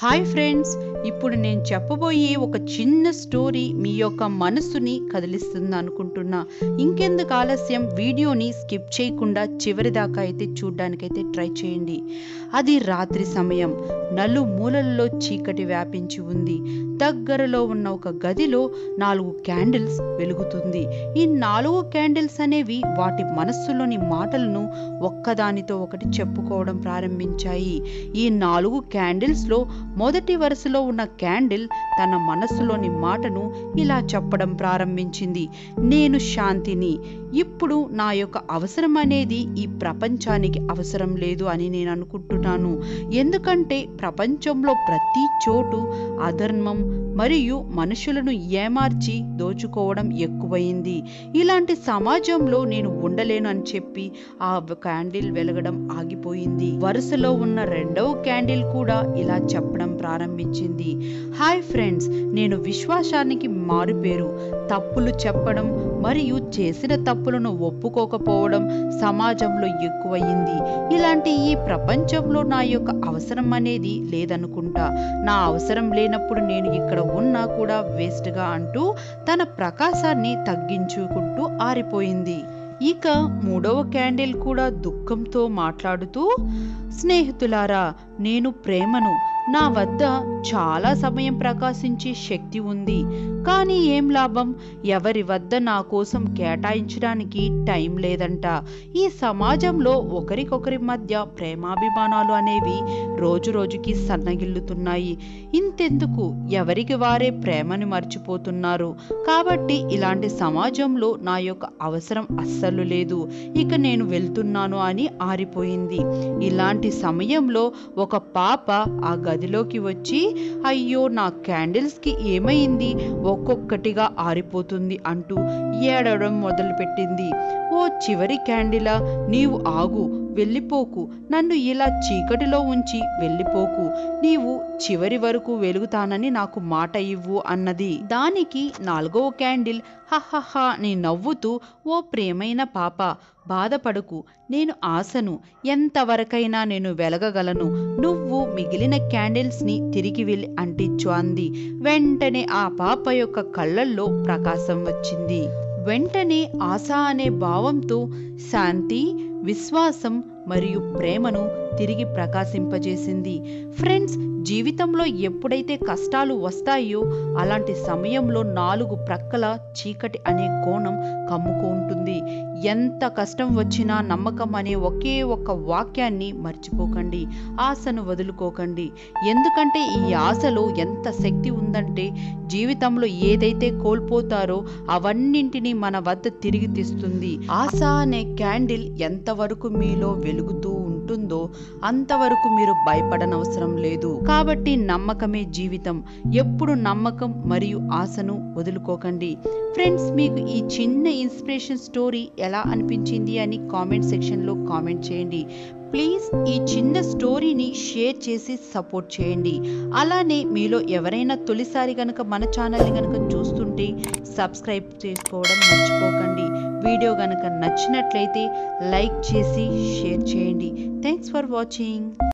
hi friends ఇప్పుడు నేను చెప్పబోయే ఒక చిన్న స్టోరీ మీ యొక్క మనసుని కదిలిస్తుంది అనుకుంటున్నా ఇంకెందుకు ఆలస్యం వీడియోని స్కిప్ చేయకుండా చివరి దాకా అయితే చూడ్డానికైతే ట్రై చేయండి అది రాత్రి సమయం నలు మూలల్లో చీకటి వ్యాపించి ఉంది దగ్గరలో ఉన్న ఒక గదిలో నాలుగు క్యాండిల్స్ వెలుగుతుంది ఈ నాలుగు క్యాండిల్స్ అనేవి వాటి మనస్సులోని మాటలను ఒక్కదానితో ఒకటి చెప్పుకోవడం ప్రారంభించాయి ఈ నాలుగు క్యాండిల్స్లో మొదటి వరుసలో ఉన్న క్యాండిల్ తన మనస్సులోని మాటను ఇలా చెప్పడం ప్రారంభించింది నేను శాంతిని ఇప్పుడు నా యొక్క అవసరం అనేది ఈ ప్రపంచానికి అవసరం లేదు అని నేను అనుకుంటున్నాను ఎందుకంటే ప్రపంచంలో ప్రతి చోటు అధర్మం మరియు మనుషులను ఏమార్చి దోచుకోవడం ఎక్కువైంది ఇలాంటి సమాజంలో నేను ఉండలేను అని చెప్పి ఆ క్యాండిల్ వెలగడం ఆగిపోయింది వరుసలో ఉన్న రెండవ క్యాండిల్ కూడా ఇలా చెప్పడం ప్రారంభించింది హాయ్ ఫ్రెండ్స్ నేను విశ్వాసానికి మారుపేరు తప్పులు చెప్పడం మరియు చేసిన తప్పులను ఒప్పుకోకపోవడం సమాజంలో ఎక్కువయింది ఇలాంటి ఈ ప్రపంచంలో నా యొక్క అవసరం అనేది లేదనుకుంటా నా అవసరం లేనప్పుడు నేను ఇక్కడ ఉన్నా కూడా వేస్ట్గా అంటూ తన ప్రకాశాన్ని తగ్గించుకుంటూ ఆరిపోయింది ఇక మూడవ క్యాండిల్ కూడా దుఃఖంతో మాట్లాడుతూ స్నేహితులారా నేను ప్రేమను నా వద్ద చాలా సమయం ప్రకాశించే శక్తి ఉంది కానీ ఏం లాభం ఎవరి వద్ద నా కోసం కేటాయించడానికి టైం లేదంట ఈ సమాజంలో ఒకరికొకరి మధ్య ప్రేమాభిమానాలు అనేవి రోజు రోజుకి సన్నగిల్లుతున్నాయి ఇంతెందుకు ఎవరికి వారే ప్రేమని మర్చిపోతున్నారు కాబట్టి ఇలాంటి సమాజంలో నా యొక్క అవసరం అస్సలు లేదు ఇక నేను వెళ్తున్నాను అని ఆరిపోయింది ఇలాంటి సమయంలో ఒక పాప ఆ గదిలోకి వచ్చి అయ్యో నా క్యాండిల్స్కి ఏమైంది ఒక్కొక్కటిగా ఆరిపోతుంది అంటూ ఏడవడం మొదలుపెట్టింది ఓ చివరి క్యాండిలా నీవు ఆగు వెళ్ళిపోకు నన్ను ఇలా చీకటిలో ఉంచి వెళ్ళిపోకు నీవు చివరి వరకు వెలుగుతానని నాకు మాట ఇవ్వు అన్నది దానికి నాలుగవ క్యాండిల్ హహహ నీ నవ్వుతూ ఓ ప్రేమైన పాప బాధపడకు నేను ఆశను ఎంతవరకైనా నేను వెలగగలను నువ్వు మిగిలిన క్యాండిల్స్ని తిరిగి వెళ్ళి అంటించు అంది వెంటనే ఆ పాప యొక్క కళ్ళల్లో ప్రకాశం వచ్చింది వెంటనే ఆశ అనే భావంతో శాంతి విశ్వాసం మరియు ప్రేమను తిరిగి ప్రకాశింపజేసింది ఫ్రెండ్స్ జీవితంలో ఎప్పుడైతే కష్టాలు వస్తాయో అలాంటి సమయంలో నాలుగు ప్రక్కల చీకటి అనే కోణం కమ్ముకుంటుంది ఎంత కష్టం వచ్చినా నమ్మకం అనే ఒకే ఒక్క వాక్యాన్ని మర్చిపోకండి ఆశను వదులుకోకండి ఎందుకంటే ఈ ఆశలో ఎంత శక్తి ఉందంటే జీవితంలో ఏదైతే కోల్పోతారో అవన్నింటినీ మన వద్ద తిరిగి తెస్తుంది ఆశ అనే క్యాండిల్ ఎంతవరకు మీలో వెలుగుతూ ఉంటుందో అంతవరకు మీరు భయపడనవసరం లేదు కాబట్టి నమ్మకమే జీవితం ఎప్పుడు నమ్మకం మరియు ఆశను వదులుకోకండి ఫ్రెండ్స్ మీకు ఈ చిన్న ఇన్స్పిరేషన్ స్టోరీ ఎలా అనిపించింది అని కామెంట్ సెక్షన్లో కామెంట్ చేయండి ప్లీజ్ ఈ చిన్న స్టోరీని షేర్ చేసి సపోర్ట్ చేయండి అలానే మీలో ఎవరైనా తొలిసారి కనుక మన ఛానల్ని కనుక చూస్తుంటే సబ్స్క్రైబ్ చేసుకోవడం మర్చిపోకండి వీడియో కనుక నచ్చినట్లయితే లైక్ చేసి షేర్ చేయండి థ్యాంక్స్ ఫర్ వాచింగ్